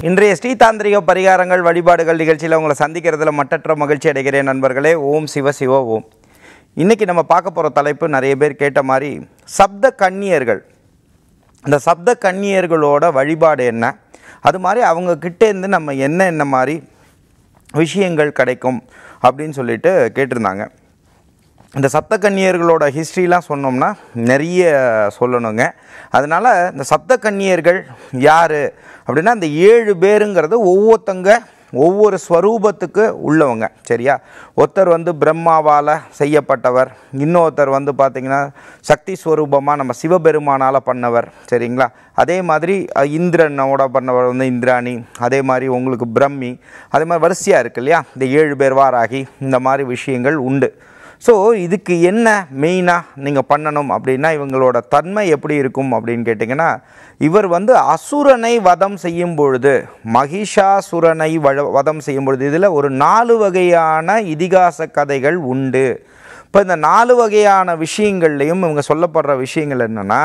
இன்றைய ஸ்ரீதாந்திரிக பரிகாரங்கள் வழிபாடுகள் நிகழ்ச்சியில் உங்களை சந்திக்கிறதுல மட்டற்ற மகிழ்ச்சி அடைகிறேன் நண்பர்களே ஓம் சிவ சிவ ஓம் இன்னைக்கு நம்ம பார்க்க போகிற தலைப்பு நிறைய பேர் கேட்ட மாதிரி சப்த கன்னியர்கள் இந்த சப்த கன்னியர்களோட வழிபாடு என்ன அது மாதிரி அவங்க கிட்டேருந்து நம்ம என்ன என்ன மாதிரி விஷயங்கள் கிடைக்கும் அப்படின்னு சொல்லிட்டு கேட்டிருந்தாங்க இந்த சப்த கன்னியர்களோட ஹிஸ்ட்ரிலாம் சொன்னோம்னா நிறைய சொல்லணுங்க அதனால் இந்த சப்த கன்னியர்கள் யார் அப்படின்னா இந்த ஏழு பேருங்கிறது ஒவ்வொருத்தங்க ஒவ்வொரு ஸ்வரூபத்துக்கு உள்ளவங்க சரியா ஒருத்தர் வந்து பிரம்மாவால் செய்யப்பட்டவர் இன்னொருத்தர் வந்து பார்த்திங்கன்னா சக்தி ஸ்வரூபமாக நம்ம சிவபெருமானால் பண்ணவர் சரிங்களா அதே மாதிரி அஹ், இந்திரனோட பண்ணவர் வந்து இந்திராணி அதே மாதிரி உங்களுக்கு பிரம்மி அதே மாதிரி வரிசையாக இருக்கு இல்லையா இந்த ஏழு பேர் வாராகி இந்த மாதிரி விஷயங்கள் உண்டு ஸோ இதுக்கு என்ன மெயினாக நீங்கள் பண்ணணும் அப்படின்னா இவங்களோட தன்மை எப்படி இருக்கும் அப்படின்னு கேட்டிங்கன்னா இவர் வந்து அசுரனை வதம் செய்யும் பொழுது மகிஷாசுரனை வழ வதம் செய்யும் பொழுது இதில் ஒரு நாலு வகையான இதிகாச கதைகள் உண்டு இப்போ இந்த நாலு வகையான விஷயங்கள்லையும் இவங்க சொல்லப்படுற விஷயங்கள் என்னென்னா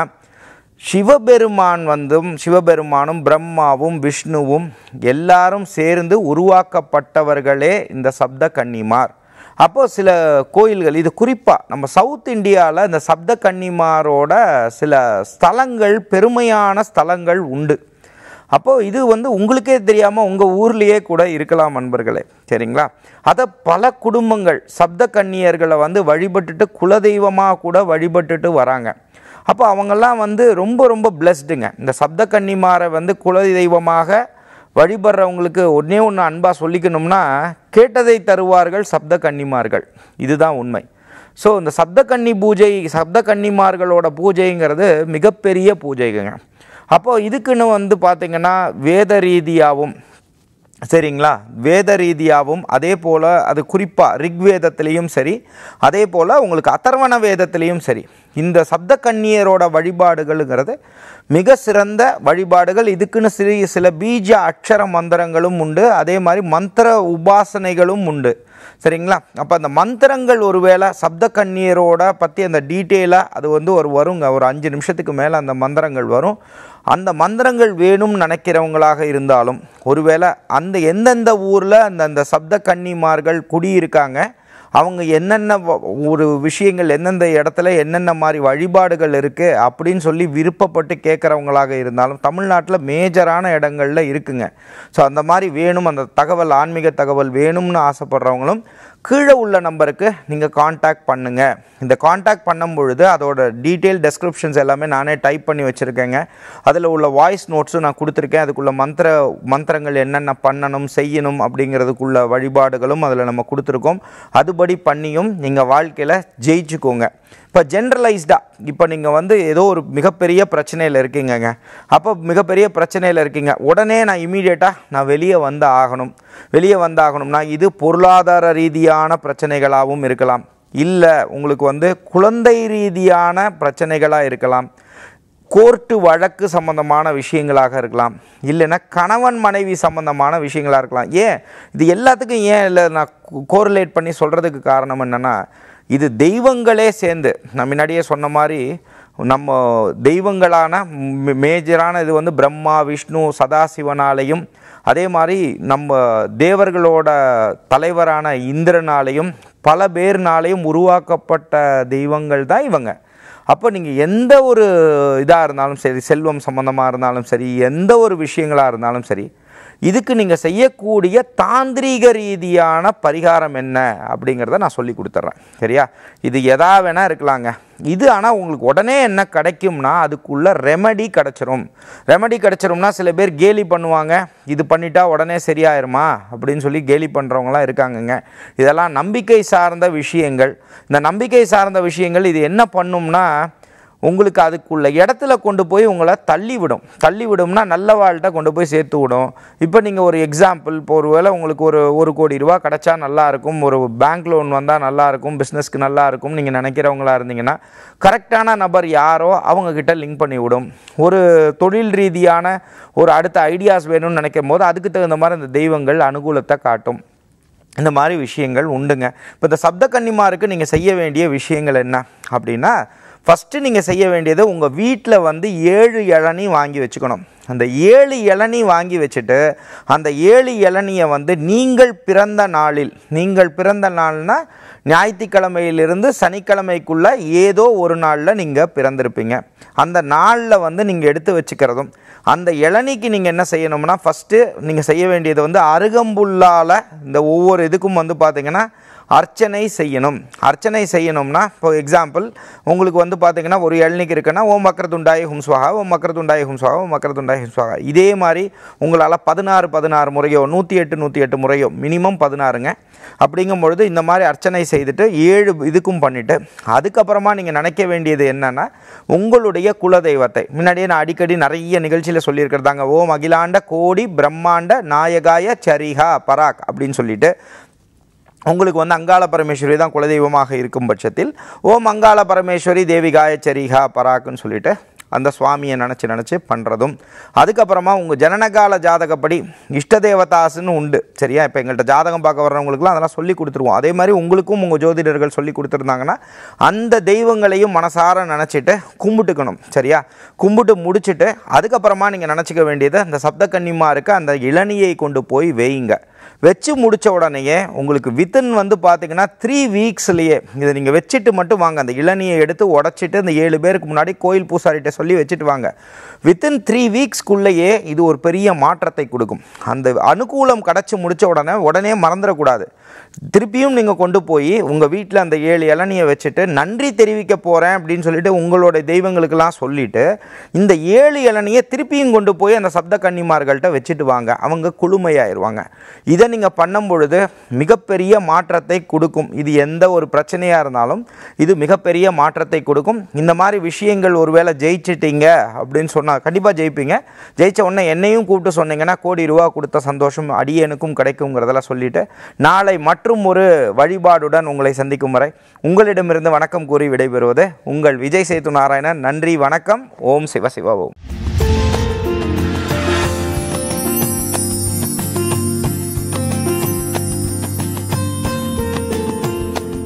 சிவபெருமான் வந்தும் சிவபெருமானும் பிரம்மாவும் விஷ்ணுவும் எல்லாரும் சேர்ந்து உருவாக்கப்பட்டவர்களே இந்த சப்த கன்னிமார் அப்போது சில கோயில்கள் இது குறிப்பாக நம்ம சவுத் இந்தியாவில் இந்த சப்த கன்னிமாரோட சில ஸ்தலங்கள் பெருமையான ஸ்தலங்கள் உண்டு அப்போது இது வந்து உங்களுக்கே தெரியாமல் உங்கள் ஊர்லேயே கூட இருக்கலாம் நண்பர்களே சரிங்களா அதை பல குடும்பங்கள் சப்த கன்னியர்களை வந்து வழிபட்டுட்டு குலதெய்வமாக கூட வழிபட்டுட்டு வராங்க அப்போ அவங்கெல்லாம் வந்து ரொம்ப ரொம்ப பிளஸ்டுங்க இந்த சப்த கன்னிமாரை வந்து குலதெய்வமாக வழிபடுறவங்களுக்கு ஒன்றே ஒன்று அன்பாக சொல்லிக்கணும்னா கேட்டதை தருவார்கள் சப்த கன்னிமார்கள் இதுதான் உண்மை ஸோ இந்த சப்த கன்னி பூஜை சப்த கன்னிமார்களோட பூஜைங்கிறது மிகப்பெரிய பூஜைங்க அப்போது இதுக்குன்னு வந்து பார்த்திங்கன்னா வேத ரீதியாகவும் சரிங்களா வேத ரீதியாகவும் அதே போல் அது குறிப்பாக ரிக்வேதத்திலையும் சரி அதே போல் உங்களுக்கு அதர்வண வேதத்திலையும் சரி இந்த சப்த கன்னியரோட வழிபாடுகளுங்கிறது மிக சிறந்த வழிபாடுகள் இதுக்குன்னு சிறு சில பீஜ அக்ஷர மந்திரங்களும் உண்டு அதே மாதிரி மந்திர உபாசனைகளும் உண்டு சரிங்களா அப்போ அந்த மந்திரங்கள் ஒருவேளை சப்த கன்னியரோட பற்றி அந்த டீட்டெயிலாக அது வந்து ஒரு வருங்க ஒரு அஞ்சு நிமிஷத்துக்கு மேலே அந்த மந்திரங்கள் வரும் அந்த மந்திரங்கள் வேணும்னு நினைக்கிறவங்களாக இருந்தாலும் ஒருவேளை அந்த எந்தெந்த ஊரில் அந்த அந்த சப்த கன்னிமார்கள் குடியிருக்காங்க அவங்க என்னென்ன வ- ஒரு விஷயங்கள் எந்தெந்த இடத்துல என்னென்ன மாதிரி வழிபாடுகள் இருக்குது அப்படின்னு சொல்லி விருப்பப்பட்டு கேட்குறவங்களாக இருந்தாலும் தமிழ்நாட்டில் மேஜரான இடங்கள்ல இருக்குங்க ஸோ அந்த மாதிரி வேணும் அந்த தகவல் ஆன்மீக தகவல் வேணும்னு ஆசைப்படுறவங்களும் கீழே உள்ள நம்பருக்கு நீங்கள் காண்டாக்ட் பண்ணுங்கள் இந்த காண்டாக்ட் பண்ணும் பொழுது அதோட டீட்டெயில் டெஸ்கிரிப்ஷன்ஸ் எல்லாமே நானே டைப் பண்ணி வச்சுருக்கேங்க அதில் உள்ள வாய்ஸ் நோட்ஸும் நான் கொடுத்துருக்கேன் அதுக்குள்ள மந்திர மந்திரங்கள் என்னென்ன பண்ணணும் செய்யணும் அப்படிங்கிறதுக்குள்ள வழிபாடுகளும் அதில் நம்ம கொடுத்துருக்கோம் அதுபடி பண்ணியும் நீங்கள் வாழ்க்கையில் ஜெயிச்சுக்கோங்க இப்போ ஜென்ரலைஸ்டாக இப்போ நீங்கள் வந்து ஏதோ ஒரு மிகப்பெரிய பிரச்சனையில் இருக்கீங்கங்க அப்போ மிகப்பெரிய பிரச்சனையில் இருக்கீங்க உடனே நான் இமீடியட்டாக நான் வெளியே வந்து ஆகணும் வெளியே வந்தாகணும்னா இது பொருளாதார ரீதியான பிரச்சனைகளாகவும் இருக்கலாம் இல்லை உங்களுக்கு வந்து குழந்தை ரீதியான பிரச்சனைகளாக இருக்கலாம் கோர்ட்டு வழக்கு சம்பந்தமான விஷயங்களாக இருக்கலாம் இல்லைன்னா கணவன் மனைவி சம்பந்தமான விஷயங்களாக இருக்கலாம் ஏன் இது எல்லாத்துக்கும் ஏன் இல்லை நான் கோரிலேட் பண்ணி சொல்கிறதுக்கு காரணம் என்னென்னா இது தெய்வங்களே சேர்ந்து நான் முன்னாடியே சொன்ன மாதிரி நம்ம தெய்வங்களான மே- மேஜரான இது வந்து பிரம்மா விஷ்ணு சதாசிவனாலையும் அதே மாதிரி நம்ம தேவர்களோட தலைவரான இந்திரனாலையும் பல பேர்னாலையும் உருவாக்கப்பட்ட தெய்வங்கள் தான் இவங்க அப்போ நீங்கள் எந்த ஒரு இதாக இருந்தாலும் சரி செல்வம் சம்மந்தமாக இருந்தாலும் சரி எந்த ஒரு விஷயங்களாக இருந்தாலும் சரி இதுக்கு நீங்கள் செய்யக்கூடிய தாந்திரீக ரீதியான பரிகாரம் என்ன அப்படிங்கிறத நான் சொல்லி கொடுத்துட்றேன் சரியா இது எதா வேணால் இருக்கலாங்க இது ஆனால் உங்களுக்கு உடனே என்ன கிடைக்கும்னா அதுக்குள்ள ரெமடி கிடச்சிரும் ரெமடி கிடச்சிரும்னா சில பேர் கேலி பண்ணுவாங்க இது பண்ணிட்டா உடனே சரியாயிருமா அப்படின்னு சொல்லி கேலி பண்ணுறவங்களாம் இருக்காங்கங்க இதெல்லாம் நம்பிக்கை சார்ந்த விஷயங்கள் இந்த நம்பிக்கை சார்ந்த விஷயங்கள் இது என்ன பண்ணும்னா உங்களுக்கு அதுக்குள்ள இடத்துல கொண்டு போய் உங்களை தள்ளி விடும் தள்ளி விடும்னா நல்ல வாழ்கிட்ட கொண்டு போய் சேர்த்து விடும் இப்போ நீங்கள் ஒரு எக்ஸாம்பிள் இப்போ ஒரு வேளை உங்களுக்கு ஒரு ஒரு கோடி ரூபா கிடச்சா நல்லா இருக்கும் ஒரு பேங்க் லோன் வந்தால் நல்லா இருக்கும் பிஸ்னஸ்க்கு நல்லா இருக்கும் நீங்கள் நினைக்கிறவங்களா இருந்தீங்கன்னா கரெக்டான நபர் யாரோ அவங்க கிட்ட லிங்க் பண்ணி விடும் ஒரு தொழில் ரீதியான ஒரு அடுத்த ஐடியாஸ் வேணும்னு நினைக்கும் போது அதுக்கு தகுந்த மாதிரி இந்த தெய்வங்கள் அனுகூலத்தை காட்டும் இந்த மாதிரி விஷயங்கள் உண்டுங்க இப்போ இந்த சப்த கன்னிமாருக்கு நீங்கள் செய்ய வேண்டிய விஷயங்கள் என்ன அப்படின்னா ஃபஸ்ட்டு நீங்கள் செய்ய வேண்டியது உங்கள் வீட்டில் வந்து ஏழு இளநீ வாங்கி வச்சுக்கணும் அந்த ஏழு இளநீ வாங்கி வச்சுட்டு அந்த ஏழு இளநியை வந்து நீங்கள் பிறந்த நாளில் நீங்கள் பிறந்த நாள்னா ஞாயிற்றுக்கிழமையிலிருந்து சனிக்கிழமைக்குள்ள ஏதோ ஒரு நாளில் நீங்கள் பிறந்திருப்பீங்க அந்த நாளில் வந்து நீங்கள் எடுத்து வச்சுக்கிறதும் அந்த இளநிக்கு நீங்கள் என்ன செய்யணும்னா ஃபஸ்ட்டு நீங்கள் செய்ய வேண்டியது வந்து அருகம்புல்லால் இந்த ஒவ்வொரு இதுக்கும் வந்து பார்த்தீங்கன்னா அர்ச்சனை செய்யணும் அர்ச்சனை செய்யணும்னா இப்போ எக்ஸாம்பிள் உங்களுக்கு வந்து பார்த்தீங்கன்னா ஒரு இளநிக்கு இருக்குன்னா ஓம் மக்கரதுண்டாய ஹும்ஸ்வாகா ஓம் மக்கரதுண்டாய ஹும்ஸ்வாகா ஓம் மக்கரதுண்டாய ஹும்ஸ்வாகா இதே மாதிரி உங்களால் பதினாறு பதினாறு முறையோ நூற்றி எட்டு நூற்றி எட்டு முறையோ மினிமம் பதினாறுங்க அப்படிங்கும் பொழுது இந்த மாதிரி அர்ச்சனை செய்துட்டு ஏழு இதுக்கும் பண்ணிவிட்டு அதுக்கப்புறமா நீங்கள் நினைக்க வேண்டியது என்னென்னா உங்களுடைய குலதெய்வத்தை முன்னாடியே நான் அடிக்கடி நிறைய நிகழ்ச்சியில் சொல்லியிருக்கிறதாங்க ஓம் அகிலாண்ட கோடி பிரம்மாண்ட நாயகாய சரிஹா பராக் அப்படின்னு சொல்லிட்டு உங்களுக்கு வந்து அங்காள பரமேஸ்வரி தான் குலதெய்வமாக இருக்கும் பட்சத்தில் ஓம் அங்காள பரமேஸ்வரி தேவிகாய சரிஹா பராக்குன்னு சொல்லிட்டு அந்த சுவாமியை நினச்சி நினச்சி பண்ணுறதும் அதுக்கப்புறமா உங்கள் ஜனனகால ஜாதகப்படி இஷ்ட தேவதாசுன்னு உண்டு சரியா இப்போ எங்கள்கிட்ட ஜாதகம் பார்க்க வர்றவங்களுக்குலாம் அதெல்லாம் சொல்லி கொடுத்துருவோம் அதே மாதிரி உங்களுக்கும் உங்கள் ஜோதிடர்கள் சொல்லி கொடுத்துருந்தாங்கன்னா அந்த தெய்வங்களையும் மனசார நினச்சிட்டு கும்பிட்டுக்கணும் சரியா கும்பிட்டு முடிச்சுட்டு அதுக்கப்புறமா நீங்கள் நினச்சிக்க வேண்டியது அந்த சப்த கன்னிமாருக்கு அந்த இளநியை கொண்டு போய் வேயுங்க வச்சு முடித்த உடனேயே உங்களுக்கு வித்தின் வந்து பார்த்தீங்கன்னா த்ரீ வீக்ஸ்லேயே இதை நீங்கள் வச்சுட்டு மட்டும் வாங்க அந்த இளநியை எடுத்து உடச்சிட்டு இந்த ஏழு பேருக்கு முன்னாடி கோயில் பூசாரிகிட்ட சொல்லி வச்சுட்டு வாங்க வித்தின் த்ரீ வீக்ஸ்க்குள்ளேயே இது ஒரு பெரிய மாற்றத்தை கொடுக்கும் அந்த அனுகூலம் கிடச்சி முடித்த உடனே உடனே மறந்துடக்கூடாது திருப்பியும் நீங்கள் கொண்டு போய் உங்கள் வீட்டில் அந்த ஏழு இளநியை வச்சுட்டு நன்றி தெரிவிக்க போகிறேன் அப்படின்னு சொல்லிட்டு உங்களோட தெய்வங்களுக்கெல்லாம் சொல்லிட்டு இந்த ஏழு இளநியை திருப்பியும் கொண்டு போய் அந்த சப்த கன்னிமார்கள்ட்ட வச்சுட்டு வாங்க அவங்க குளுமையாயிருவாங்க இதை நீங்கள் பண்ணும் பொழுது மிகப்பெரிய மாற்றத்தை கொடுக்கும் இது எந்த ஒரு பிரச்சனையாக இருந்தாலும் இது மிகப்பெரிய மாற்றத்தை கொடுக்கும் இந்த மாதிரி விஷயங்கள் ஒருவேளை ஜெயிச்சிட்டீங்க அப்படின்னு சொன்னால் கண்டிப்பாக ஜெயிப்பீங்க ஜெயிச்ச உடனே என்னையும் கூப்பிட்டு சொன்னீங்கன்னா கோடி ரூபா கொடுத்த சந்தோஷம் அடியனுக்கும் கிடைக்குங்கிறதெல்லாம் சொல்லிட்டு நாளை மற்றும் ஒரு வழிபாடுடன் உங்களை சந்திக்கும் வரை உங்களிடமிருந்து வணக்கம் கூறி விடைபெறுவது உங்கள் விஜய் சேது நாராயணன் நன்றி வணக்கம் ஓம் சிவ சிவ ஓம்